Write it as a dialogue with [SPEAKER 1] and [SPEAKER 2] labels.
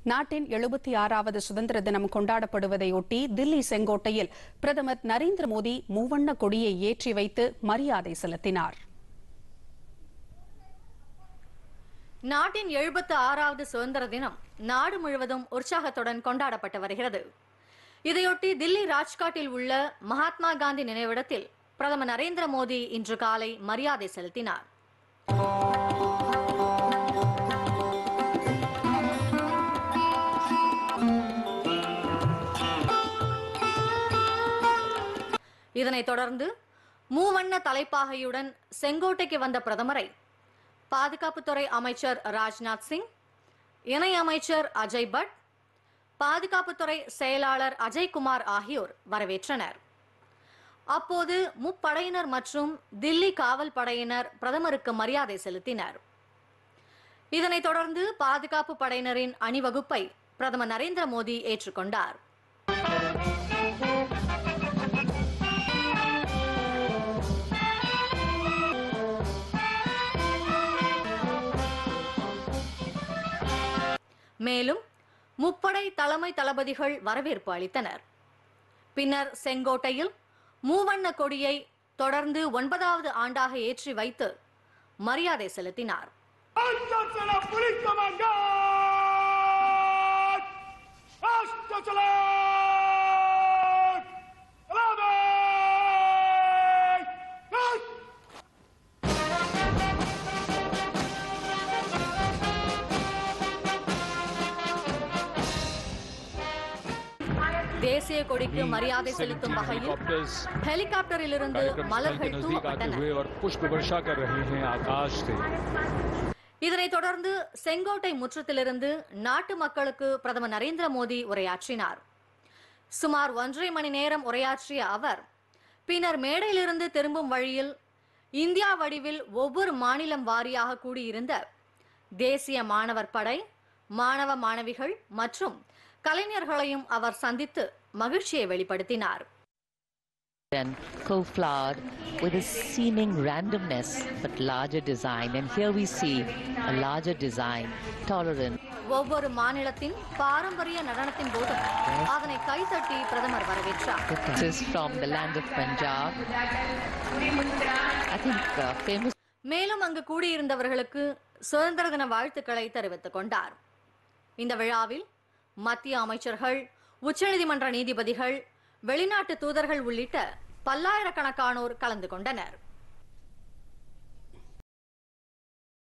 [SPEAKER 1] நாட்டின் எழுபத்தி ஆறாவது சுதந்திர தினம் கொண்டாடப்படுவதையொட்டி தில்லி செங்கோட்டையில் பிரதமர் நரேந்திர மோடி மூவண்ண கொடியை ஏற்றி வைத்து மரியாதை செலுத்தினார்
[SPEAKER 2] நாட்டின் எழுபத்து ஆறாவது சுதந்திர தினம் நாடு முழுவதும் உற்சாகத்துடன் கொண்டாடப்பட்டு வருகிறது இதையொட்டி தில்லி ராஜ்காட்டில் உள்ள மகாத்மா காந்தி நினைவிடத்தில் பிரதமர் நரேந்திர மோடி இன்று காலை மரியாதை செலுத்தினார் இதனைத் தொடர்ந்து மூவண்ண தலைப்பாகையுடன் செங்கோட்டைக்கு வந்த பிரதமரை பாதுகாப்புத்துறை அமைச்சர் ராஜ்நாத் சிங் இணை அமைச்சர் அஜய் பட் பாதுகாப்புத்துறை செயலாளர் அஜய்குமார் ஆகியோர் வரவேற்றனர் அப்போது முப்படையினர் மற்றும் தில்லி காவல் படையினர் பிரதமருக்கு மரியாதை செலுத்தினர் இதனைத் தொடர்ந்து பாதுகாப்பு படையினரின் அணிவகுப்பை பிரதமர் நரேந்திர மோடி ஏற்றுக்கொண்டார் மேலும் முப்படை தலைமை தளபதிகள் வரவேற்பு அளித்தனர் பின்னர் செங்கோட்டையில் மூவண்ண கொடியை தொடர்ந்து ஒன்பதாவது ஆண்டாக ஏற்றி வைத்து மரியாதை செலுத்தினார்
[SPEAKER 3] Andarsana Police Commandant! Östersalat! Alarmering!
[SPEAKER 2] தேசிய கொடிக்கு மரியாதை செலுத்தும் வகையில் ஹெலிகாப்டரில் இருந்து
[SPEAKER 4] कार्यक्रम स्थल के
[SPEAKER 2] மலர்கள்
[SPEAKER 4] नजदीक आते
[SPEAKER 2] தூவப்பட்டன
[SPEAKER 4] हुए और पुष्प वर्षा कर रहे हैं आकाश से
[SPEAKER 2] இதனைத் தொடர்ந்து செங்கோட்டை முற்றத்திலிருந்து நாட்டு மக்களுக்கு பிரதமர் நரேந்திர மோடி உரையாற்றினார் சுமார் ஒன்றரை மணி நேரம் உரையாற்றிய அவர் பின்னர் மேடையிலிருந்து திரும்பும் வழியில் இந்தியா வடிவில் ஒவ்வொரு மாநிலம் வாரியாக கூடியிருந்த தேசிய மாணவர் படை மாணவ மாணவிகள் மற்றும் கலைஞர்களையும் அவர் சந்தித்து மகிழ்ச்சியை வெளிப்படுத்தினார்
[SPEAKER 5] and co-flowered with a seeming randomness but larger design. And here we see a larger design, tolerant.
[SPEAKER 2] ஒவ்வொரு மாநிலத்தின் பாரம்பரிய நடனத்தின் போதும் அதனை கைதட்டி பிரதமர் வரவேற்றார்
[SPEAKER 5] This is from the land of Punjab. I think uh, famous
[SPEAKER 2] மேலும் அங்கு கூடியிருந்தவர்களுக்கு சுதந்திர தின வாழ்த்துக்களை தெரிவித்துக் கொண்டார் இந்த விழாவில் மத்திய அமைச்சர்கள் உச்சநீதிமன்ற நீதிபதிகள் வெளிநாட்டு தூதர்கள் உள்ளிட்ட பல்லாயிரக்கணக்கானோர் கலந்து கொண்டனர்